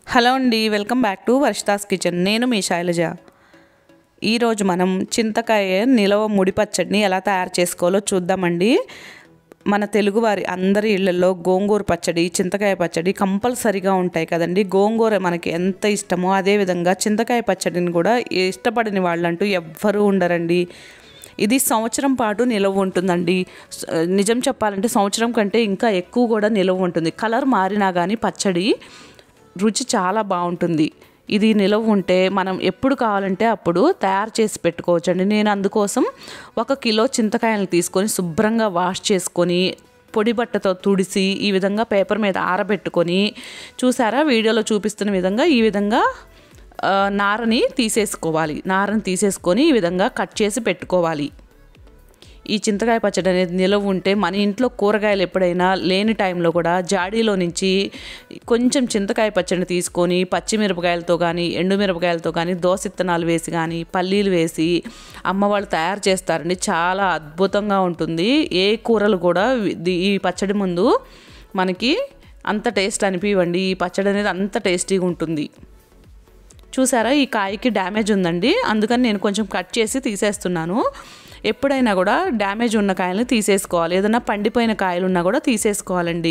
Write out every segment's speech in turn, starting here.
hello అండి welcome back to Varshita's kitchen నేను మీ శైలజ ఈరోజు మనం చింతకాయ నిలవ ముడి పచ్చడిని ఎలా తయారు చేసుకోవాలో చూద్దామండి మన తెలుగువారి అందరి ఇళ్లలో గోంగూర పచ్చడి చింతకాయ పచ్చడి కంపల్సరీగా ఉంటాయి కదండి గోంగూర మనకి ఎంత ఇష్టమో అదేవిధంగా చింతకాయ పచ్చడిని కూడా ఇష్టపడని వాళ్ళంటూ ఎవ్వరూ ఉండరండి ఇది సంవత్సరం పాటు నిలవ ఉంటుందండి స- నిజం చెప్పాలంటే సంవత్సరం కంటే ఇంకా ఎక్కువ కూడా నిలవ ఉంటుంది కలర్ మారినా కానీ పచ్చడి రుచి చాలా బాగుంటుంది ఇది నిలవ ఉంటే మనం ఎప్పుడు కావాలంటే అప్పుడు తయారు చేసి పెట్టుకోవచ్చండి నేను అందుకోసం ఒక కిలో చింతకాయలు తీసుకొని శుభ్రంగా వాష్ చేసుకొని పొడి బట్టతో తుడిసి ఈ విధంగా పేపర్ మీద ఆరబెట్టుకొని చూసారా వీడియోలో చూపిస్తున్న విధంగా ఈ విధంగా ఆ, నారని తీసేసుకోవాలి నారని తీసేసుకొని ఈ విధంగా కట్ చేసి పెట్టుకోవాలి ఈ చింతకాయ పచ్చడి అనేది నిలవ ఉంటే మన ఇంట్లో కూరగాయలు ఎప్పుడైనా లేని టైంలో కూడా జాడీలో నుంచి కొంచెం చింతకాయ పచ్చడిని తీసుకొని పచ్చిమిరపకాయలతో కానీ ఎండుమిరపకాయలతో కానీ దోసెత్తనాలు వేసి కానీ పల్లీలు వేసి అమ్మ వాళ్ళు తయారు చేస్తారండి చాలా అద్భుతంగా ఉంటుంది ఏ కూరలు కూడా ఇది- ఈ పచ్చడి ముందు మనకి అంత టేస్ట్ అనిపివ్వండి ఈ పచ్చడి అనేది అంత టేస్టీగా ఉంటుంది చూసారా ఈ కాయకి డ్యామేజ్ ఉందండి అందుకని నేను కొంచెం కట్ చేసి తీసేస్తున్నాను ఎప్పుడైనా కూడా డ్యామేజ్ ఉన్న కాయలను తీసేసుకోవాలి ఏదైనా పండిపోయిన కాయలు ఉన్నా కూడా తీసేసుకోవాలండి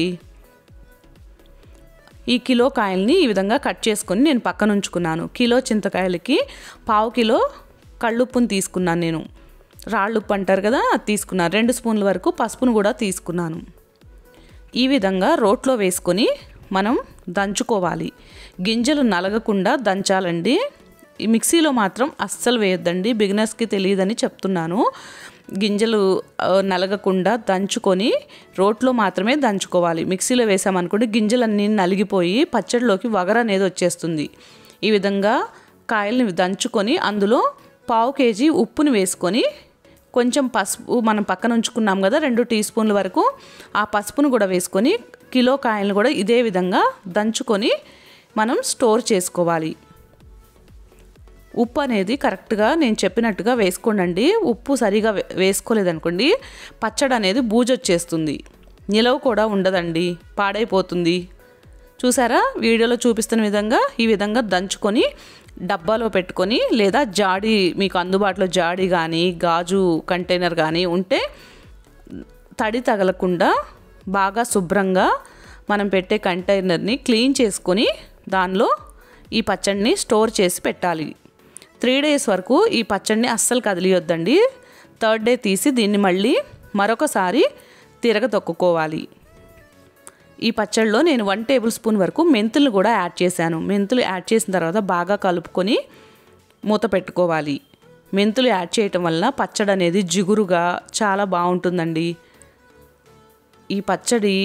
ఈ కిలో కాయల్ని ఈ విధంగా కట్ చేసుకొని నేను పక్కన ఉంచుకున్నాను కిలో చింతకాయలకి పావు కిలో కళ్ళుప్పుని తీసుకున్నాను నేను రాళ్ళుప్పు అంటారు కదా అది తీసుకున్నాను రెండు స్పూన్ల వరకు పసుపును కూడా తీసుకున్నాను ఈ విధంగా రోట్లో వేసుకొని మనం దంచుకోవాలి గింజలు నలగకుండా దంచాలండి ఈ మిక్సీలో మాత్రం అస్సలు వేయొద్దండి బిగినర్స్కి తెలియదని చెప్తున్నాను గింజలు ఆ, నలగకుండా దంచుకొని రోట్లో మాత్రమే దంచుకోవాలి మిక్సీలో వేసామనుకోండి గింజలన్నీ నలిగిపోయి పచ్చడిలోకి వగర అనేది వచ్చేస్తుంది ఈ విధంగా కాయల్ని దంచుకొని అందులో పావు కేజీ ఉప్పుని వేసుకొని కొంచెం పసుపు మనం పక్కన ఉంచుకున్నాం కదా రెండు టీ స్పూన్ల వరకు ఆ పసుపును కూడా వేసుకొని కిలో కాయలను కూడా ఇదే విధంగా దంచుకొని మనం స్టోర్ చేసుకోవాలి ఉప్పు అనేది కరెక్ట్గా నేను చెప్పినట్టుగా వేసుకోండి ఉప్పు సరిగా వే- వేసుకోలేదనుకోండి పచ్చడి అనేది బూజొచ్చేస్తుంది నిలవ కూడా ఉండదండి పాడైపోతుంది చూసారా వీడియోలో చూపిస్తున్న విధంగా ఈ విధంగా దంచుకొని డబ్బాలో పెట్టుకొని లేదా జాడి మీకు అందుబాటులో జాడి కానీ గాజు కంటైనర్ కానీ ఉంటే తడి తగలకుండా బాగా శుభ్రంగా మనం పెట్టే కంటైనర్ని క్లీన్ చేసుకొని దానిలో ఈ పచ్చడిని స్టోర్ చేసి పెట్టాలి త్రీ డేస్ వరకు ఈ పచ్చడిని అస్సలు కదిలియొద్దండి థర్డ్ డే తీసి దీన్ని మళ్ళీ మరొకసారి తిరగ తొక్కుకోవాలి ఈ పచ్చడిలో నేను వన్ టేబుల్ స్పూన్ వరకు మెంతులు కూడా యాడ్ చేశాను మెంతులు యాడ్ చేసిన తర్వాత బాగా కలుపుకొని మూత పెట్టుకోవాలి మెంతులు యాడ్ చేయటం వల్ల పచ్చడి అనేది జిగురుగా చాలా బాగుంటుందండి ఈ పచ్చడి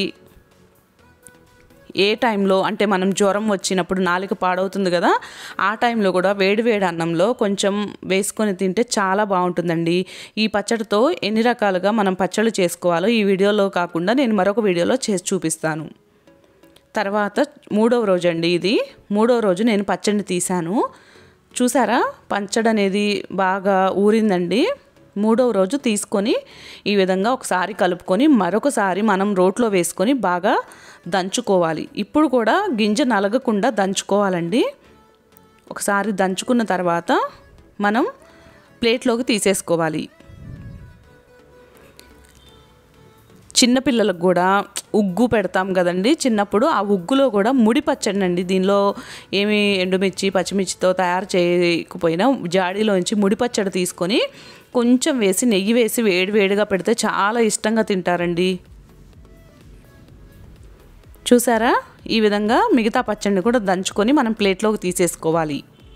ఏ టైంలో అంటే మనం జ్వరం వచ్చినప్పుడు నాలుక పాడవుతుంది కదా ఆ టైంలో కూడా వేడి వేడి అన్నంలో కొంచెం వేసుకొని తింటే చాలా బాగుంటుందండి ఈ పచ్చడితో ఎన్ని రకాలుగా మనం పచ్చళ్ళు చేసుకోవాలో ఈ వీడియోలో కాకుండా నేను మరొక వీడియోలో చేసి చూపిస్తాను తర్వాత మూడవ రోజు అండి ఇది మూడవ రోజు నేను పచ్చడిని తీశాను చూసారా పచ్చడి అనేది బాగా ఊరిందండి మూడవ రోజు తీసుకొని ఈ విధంగా ఒకసారి కలుపుకొని మరొకసారి మనం రోట్లో వేసుకొని బాగా దంచుకోవాలి ఇప్పుడు కూడా గింజ నలగకుండా దంచుకోవాలండి ఒకసారి దంచుకున్న తర్వాత మనం ప్లేట్లోకి తీసేసుకోవాలి చిన్నపిల్లలకు కూడా ఉగ్గు పెడతాం కదండి చిన్నప్పుడు ఆ ఉగ్గులో కూడా ముడి పచ్చడి అండి దీనిలో ఏమి ఎండుమిర్చి పచ్చిమిర్చితో తయారు చేయకపోయినా జాడీలోంచి ముడి పచ్చడి తీసుకొని కొంచెం వేసి నెయ్యి వేసి వేడి వేడిగా పెడితే చాలా ఇష్టంగా తింటారండి చూసారా ఈ విధంగా మిగతా పచ్చడిని కూడా దంచుకొని మనం ప్లేట్లోకి తీసేసుకోవాలి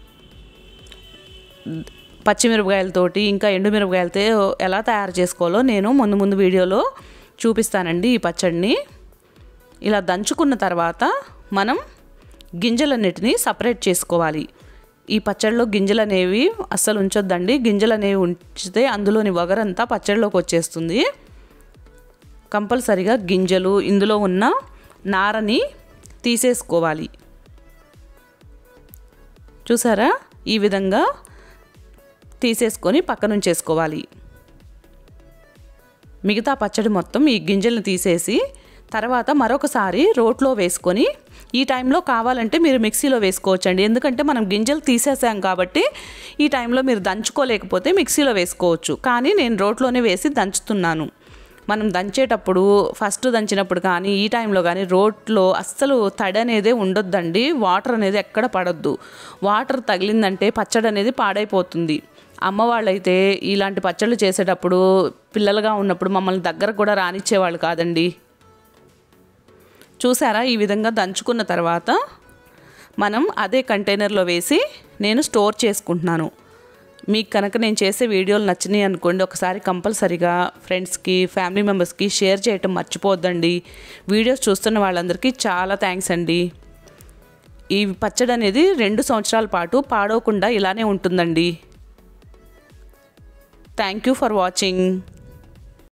పచ్చిమిరపకాయలతోటి ఇంకా ఎండుమిరపకాయలతో ఎలా తయారు చేసుకోవాలో నేను ముందు ముందు వీడియోలో చూపిస్తానండి ఈ పచ్చడిని ఇలా దంచుకున్న తర్వాత మనం గింజలన్నిటిని సపరేట్ చేసుకోవాలి ఈ పచ్చడిలో గింజలు అనేవి అస్సలు ఉంచొద్దండి గింజలు అనేవి ఉంచితే అందులోని వగరంతా పచ్చడిలోకి వచ్చేస్తుంది కంపల్సరిగా గింజలు ఇందులో ఉన్న నారని తీసేసుకోవాలి చూసారా ఈ విధంగా తీసేసుకొని పక్కన ఉంచేసుకోవాలి మిగతా పచ్చడి మొత్తం ఈ గింజలను తీసేసి తర్వాత మరొకసారి రోట్లో వేసుకొని ఈ టైంలో కావాలంటే మీరు మిక్సీలో వేసుకోవచ్చండి ఎందుకంటే మనం గింజలు తీసేసాం కాబట్టి ఈ టైంలో మీరు దంచుకోలేకపోతే మిక్సీలో వేసుకోవచ్చు కానీ నేను రోట్లోనే వేసి దంచుతున్నాను మనం దంచేటప్పుడు ఫస్ట్ దంచినప్పుడు కానీ ఈ టైంలో కానీ రోట్లో అస్సలు తడి అనేది ఉండొద్దండి వాటర్ అనేది ఎక్కడ పడొద్దు వాటర్ తగిలిందంటే పచ్చడి అనేది పాడైపోతుంది అమ్మ వాళ్ళైతే ఇలాంటి పచ్చళ్ళు చేసేటప్పుడు పిల్లలుగా ఉన్నప్పుడు మమ్మల్ని దగ్గర కూడా రానిచ్చేవాళ్ళు కాదండి చూసారా ఈ విధంగా దంచుకున్న తర్వాత మనం అదే కంటైనర్లో వేసి నేను స్టోర్ చేసుకుంటున్నాను మీకు కనుక నేను చేసే వీడియోలు నచ్చినాయి అనుకోండి ఒకసారి కంపల్సరిగా ఫ్రెండ్స్కి ఫ్యామిలీ మెంబర్స్కి షేర్ చేయటం మర్చిపోద్దండి వీడియోస్ చూస్తున్న వాళ్ళందరికీ చాలా థ్యాంక్స్ అండి ఈ పచ్చడి అనేది రెండు సంవత్సరాల పాటు పాడవకుండా ఇలానే ఉంటుందండి థ్యాంక్ యూ ఫర్ వాచింగ్